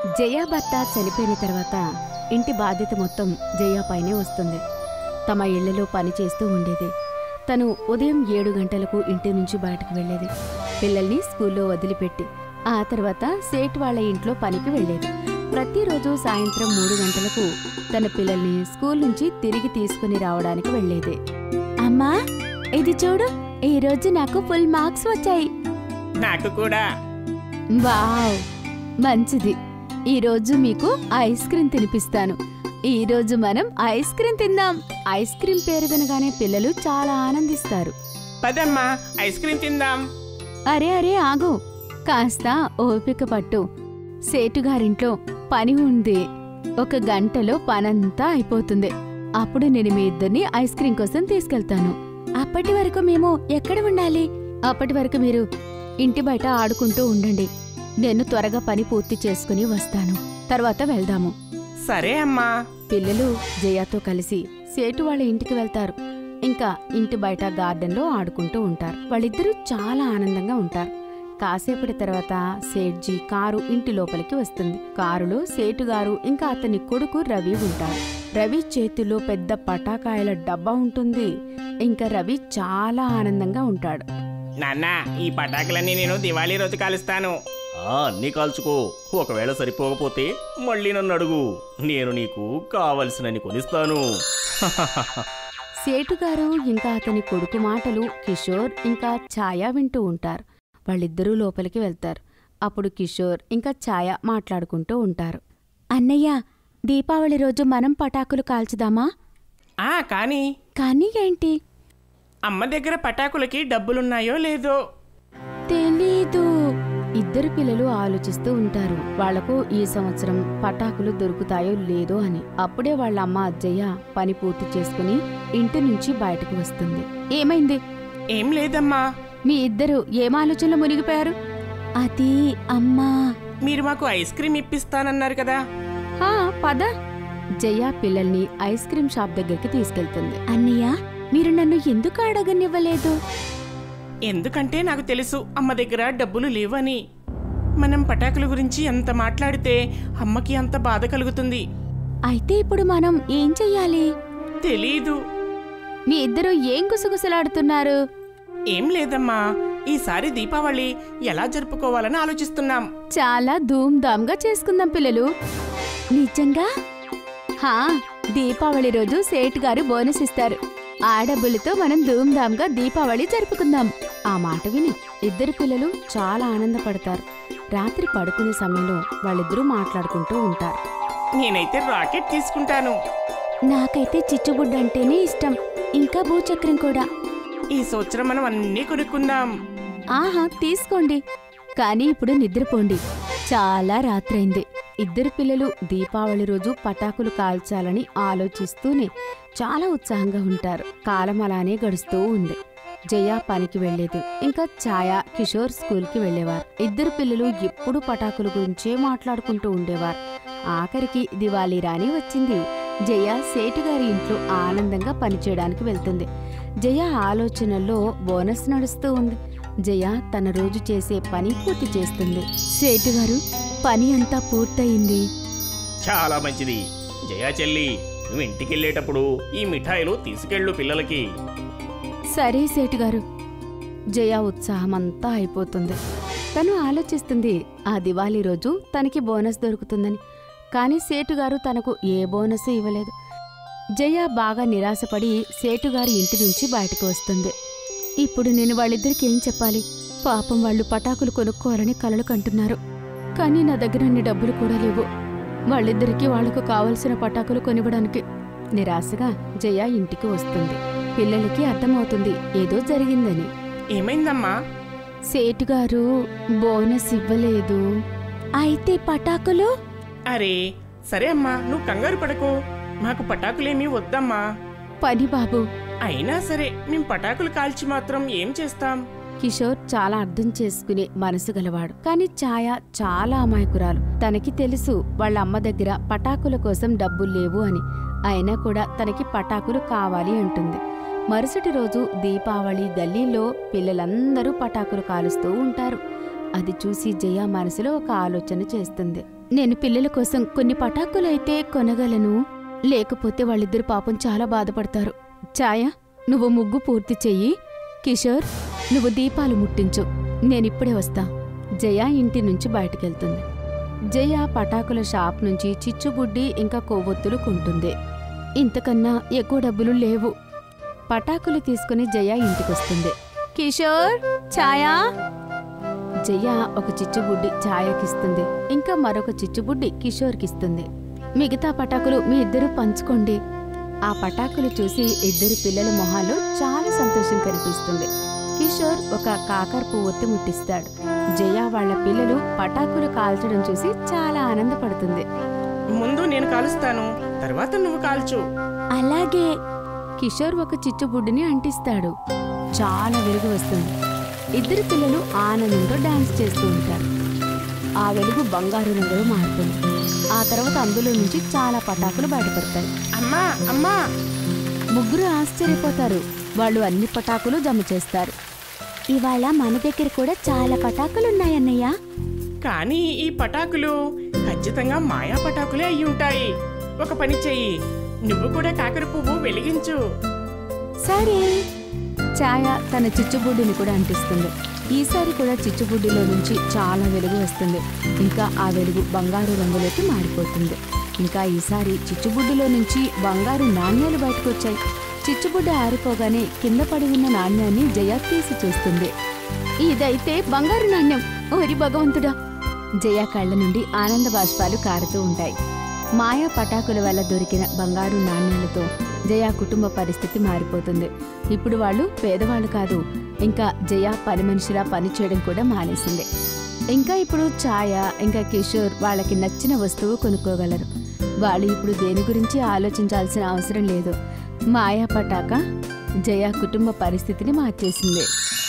జయ భర్త చనిపోయిన తర్వాత ఇంటి బాధ్యత మొత్తం జయ పైనే వస్తుంది తమ ఇళ్లలో పని చేస్తూ ఉండేది తను ఉదయం ఏడు గంటలకు ఇంటి నుంచి బయటకు వెళ్ళేది పిల్లల్ని స్కూల్లో వదిలిపెట్టి ఆ తర్వాత సేట్ వాళ్ళ ఇంట్లో పనికి వెళ్ళేది ప్రతిరోజు సాయంత్రం మూడు గంటలకు తన పిల్లల్ని స్కూల్ నుంచి తిరిగి తీసుకుని రావడానికి వెళ్ళేది అమ్మా ఇది చూడు ఈ రోజు నాకు ఫుల్ మార్క్స్ వచ్చాయి నాకు కూడా వావ్ మంచిది ఈరోజు మీకు ఐస్ క్రీమ్ తినిపిస్తాను ఈరోజు మనం ఐస్ క్రీమ్ తిందాం ఐస్ క్రీమ్ పేరు వినగానే పిల్లలు చాలా ఆనందిస్తారు పదమ్మా ఐస్ క్రీమ్ తిందాం అరే అరే ఆగు కాస్త ఓపిక పట్టు సేటుగారింట్లో పని ఉంది ఒక గంటలో పనంతా అయిపోతుంది అప్పుడు నేను మీ ఇద్దరిని ఐస్ క్రీం కోసం తీసుకెళ్తాను అప్పటి వరకు మేము ఎక్కడ ఉండాలి అప్పటి వరకు మీరు ఇంటి బయట ఆడుకుంటూ ఉండండి నేను త్వరగా పని పూర్తి చేసుకుని వస్తాను తర్వాత వెళ్దాము సరే అమ్మా పిల్లలు జయాతో కలిసి సేటు వాళ్ళ ఇంటికి వెళ్తారు ఇంకా ఇంటి బయట గార్డెన్లో ఆడుకుంటూ ఉంటారు వాళ్ళిద్దరూ చాలా ఆనందంగా ఉంటారు కాసేపటి తర్వాత సేట్జీ కారు ఇంటి లోపలికి వస్తుంది కారులో సేటు గారు ఇంకా అతని కొడుకు రవి ఉంటారు రవి చేతిలో పెద్ద పటాకాయల డబ్బా ఉంటుంది ఇంకా రవి చాలా ఆనందంగా ఉంటాడు నాన్న ఈ పటాకులన్నీ నేను దివాళీ రోజు కాలుస్తాను ఆ అన్నీ కాల్చుకో ఒకవేళ సరిపోకపోతే మళ్ళీ నన్ను అడుగు నేను నీకు కావలసినని కొనిస్తాను సేటు గారు ఇంకా అతని కొడుకు మాటలు కిషోర్ ఇంకా ఛాయ వింటూ ఉంటారు వాళ్ళిద్దరూ లోపలికి వెళ్తారు అప్పుడు కిషోర్ ఇంకా ఛాయ మాట్లాడుకుంటూ ఉంటారు అన్నయ్య దీపావళి రోజు మనం పటాకులు కాల్చుదామా ఆ కానీ కానీ ఏంటి అమ్మ దగ్గర పటాకులకి డబ్బులున్నాయో లేదో తెలీదు ఇద్దరు పిల్లలు ఆలోచిస్తూ ఉంటారు వాళ్లకు ఈ సంవత్సరం పటాకులు దొరుకుతాయో లేదో అని అప్పుడే వాళ్ళ అమ్మ అజ్జయ్య పని పూర్తి చేసుకుని ఇంటి నుంచి బయటకు వస్తుంది ఏమైంది ఏం లేదమ్మా మీ ఇద్దరు ఏం ఆలోచనలో మునిగిపోయారు అది అమ్మా మీరు మాకు ఐస్ క్రీమ్ ఇప్పిస్తానన్నారు కదా హా పద జయ పిల్లల్ని ఐస్ క్రీం షాప్ దగ్గరికి తీసుకెళ్తుంది అన్నయ్య మీరు నన్ను ఎందుకు అడగనివ్వలేదు ఎందుకంటే నాకు తెలుసు అమ్మ దగ్గర డబ్బులు లేవని మనం పటాకుల గురించి ఎంత మాట్లాడితే అమ్మకి అంత బాధ కలుగుతుంది అయితే ఇప్పుడు మనం ఏం చెయ్యాలి తెలీదు మీ ఇద్దరు ఏం గుసగుసలాడుతున్నారు ఏం లేదమ్మా ఈసారి దీపావళి ఎలా జరుపుకోవాలని ఆలోచిస్తున్నాం చాలా ధూమ్ధామ్గా చేసుకుందాం పిల్లలు నిజంగా హా దీపావళి రోజు సేట్ గారు బోనస్ ఇస్తారు ఆ డబ్బులతో మనం ధూమ్ధామ్గా దీపావళి జరుపుకుందాం ఆ మాట విని ఇద్దరు పిల్లలు చాలా ఆనందపడతారు రాత్రి పడుకునే సమయంలో వాళ్ళిద్దరూ మాట్లాడుకుంటూ ఉంటారు నేనైతే రాకెట్ తీసుకుంటాను నాకైతే చిచ్చుబుడ్డ అంటేనే ఇష్టం ఇంకా భూచక్రం కూడా ఈ సంవత్సరం మనం అన్నీ కొనుక్కుందాం ఆహా తీసుకోండి కానీ ఇప్పుడు నిద్రపోండి చాలా రాత్రైంది ఇద్దరు పిల్లలు దీపావళి రోజు పటాకులు కాల్చాలని ఆలోచిస్తూనే చాలా ఉత్సాహంగా ఉంటారు కాలం అలానే గడుస్తూ ఉంది జయ పనికి వెళ్లేది ఇంకా ఛాయ కిషోర్ స్కూల్కి వెళ్లేవారు ఇద్దరు పిల్లలు ఎప్పుడూ పటాకుల గురించే మాట్లాడుకుంటూ ఉండేవారు ఆఖరికి దివాళీ రాని వచ్చింది జయ సేటు గారి ఇంట్లో ఆనందంగా పనిచేయడానికి వెళ్తుంది జయ ఆలోచనల్లో బోనస్ నడుస్తూ ఉంది జయ తన రోజు చేసే పని పూర్తి చేస్తుంది సేటు గారు పని అంతా పూర్తయింది చాలా మంచిది జయా చెల్లి నువ్వు ఇంటికి వెళ్ళేటప్పుడు ఈ మిఠాయిలు తీసుకెళ్ళు పిల్లలకి సరే సేటు గారు జయ ఉత్సాహమంతా అయిపోతుంది తను ఆలోచిస్తుంది ఆ దివాళీ రోజు తనకి బోనస్ దొరుకుతుందని కానీ సేటుగారు తనకు ఏ బోనస్ ఇవ్వలేదు జయ బాగా నిరాశపడి సేటుగారి ఇంటి నుంచి బయటకు వస్తుంది ఇప్పుడు నేను వాళ్ళిద్దరికి ఏం చెప్పాలి పాపం వాళ్ళు పటాకులు కొనుక్కోవాలని కలలు కంటున్నారు కానీ నా దగ్గర అన్ని డబ్బులు కూడా లేవు వాళ్ళిద్దరికీ వాళ్లకు కావలసిన పటాకులు కొనివ్వడానికి నిరాశగా జయ ఇంటికి వస్తుంది పిల్లలకి అర్థమవుతుంది ఏదో జరిగిందని ఏమైందమ్మా సేటుగారు బోనస్ ఇవ్వలేదు అయితే పటాకులు అరే సరే అమ్మా నువ్వు కంగారు పడకు మాకు పటాకులేమీ వద్దమ్మా పని బాబు అయినా సరే మేం పటాకులు కాల్చి మాత్రం ఏం చేస్తాం కిషోర్ చాలా అర్థం చేసుకునే మనసు గలవాడు కాని ఛాయ చాలా అమాయకురాలు తనకి తెలుసు వాళ్ళ అమ్మ దగ్గర పటాకుల కోసం డబ్బులు లేవు అని అయినా కూడా తనకి పటాకులు కావాలి అంటుంది మరుసటి రోజు దీపావళి గల్లీలో పిల్లలందరూ పటాకులు కాలుస్తూ ఉంటారు అది చూసి జయ మనసులో ఒక ఆలోచన చేస్తుంది నేను పిల్లల కోసం కొన్ని పటాకులైతే కొనగలను లేకపోతే వాళ్ళిద్దరు పాపం చాలా బాధపడతారు ఛాయ నువ్వు ముగ్గు పూర్తి చెయ్యి కిషోర్ నువ్వు దీపాలు ముట్టించు నేనిప్పుడే వస్తా జయ ఇంటి నుంచి బయటకెళ్తుంది జయ పటాకుల షాప్ నుంచి చిచ్చుబుడ్డి ఇంకా కొవ్వొత్తులు కొంటుంది ఇంతకన్నా ఎక్కువ డబ్బులు లేవు పటాకులు తీసుకుని జయ ఇంటికొస్తుంది కిషోర్ ఛాయా జయ ఒక చిచ్చుబుడ్డి ఛాయకిస్తుంది ఇంకా మరొక చిచ్చుబుడ్డి కిషోర్కిస్తుంది మిగతా పటాకులు మీ ఇద్దరు పంచుకోండి ఆ పటాకులు చూసి ఇద్దరు పిల్లల మొహాల్లో చాలా సంతోషం కనిపిస్తుంది కిషోర్ ఒక కాకర పువ్వొత్తి ముట్టిస్తాడు జయ వాళ్ళ పిల్లలు పటాకులు కాల్చడం చూసి చాలా ఆనందపడుతుంది ముందు నేను కాలుస్తాను తర్వాత నువ్వు కాల్చు అలాగే కిషోర్ ఒక చిచ్చుబుడ్డిని అంటిస్తాడు చాలా వెలుగు వస్తుంది ఇద్దరు పిల్లలు ఆనందంతో డాన్స్ చేస్తూ ఉంటారు ఆ వెలుగు బంగారు రంగులో మారుతుంది ఆ తర్వాత అందులో నుంచి చాలా పటాకులు బయటపడతాయి అమ్మా అమ్మా ముగ్గురు ఆశ్చర్యపోతారు వాళ్ళు అన్ని పటాకులు జమ చేస్తారు ఇవాళ మన దగ్గర కూడా చాలా పటాకులున్నాయన్నయ్య కానీ ఈ పటాకులు ఖచ్చితంగా మాయా పటాకులే అయి ఉంటాయి ఒక పని చెయ్యి నువ్వు కూడా కాకర పువ్వు వెలిగించు సరే ఛాయ తన చిచ్చుబుడ్డిని కూడా అంటిస్తుంది ఈసారి కూడా చిచ్చుబుడ్డిలో నుంచి చాలా వెలుగు వస్తుంది ఇంకా ఆ వెలుగు బంగారు రంగులోకి మారిపోతుంది ఇంకా ఈసారి చిచ్చుబుడ్డిలో నుంచి బంగారు నాణ్యాలు బయటకు వచ్చాయి చిచ్చుబుడ్డి ఆరిపోగానే కింద పడి ఉన్న నాణ్యాన్ని జయ తీసి చూస్తుంది ఇదైతే బంగారు నాణ్యం ఓరి భగవంతుడా జయ కళ్ళ నుండి ఆనంద బాష్పాలు కారుతూ ఉంటాయి మాయా పటాకుల వల్ల దొరికిన బంగారు నాణ్యాలతో జయ కుటుంబ పరిస్థితి మారిపోతుంది ఇప్పుడు వాళ్ళు పేదవాళ్ళు కాదు ఇంకా జయ పని మనిషిలా పని చేయడం కూడా మానేసింది ఇంకా ఇప్పుడు ఛాయ ఇంకా కిషోర్ వాళ్ళకి నచ్చిన వస్తువు కొనుక్కోగలరు వాళ్ళు ఇప్పుడు దేని గురించి ఆలోచించాల్సిన అవసరం లేదు మాయా పటాక జయ కుటుంబ పరిస్థితిని మార్చేసింది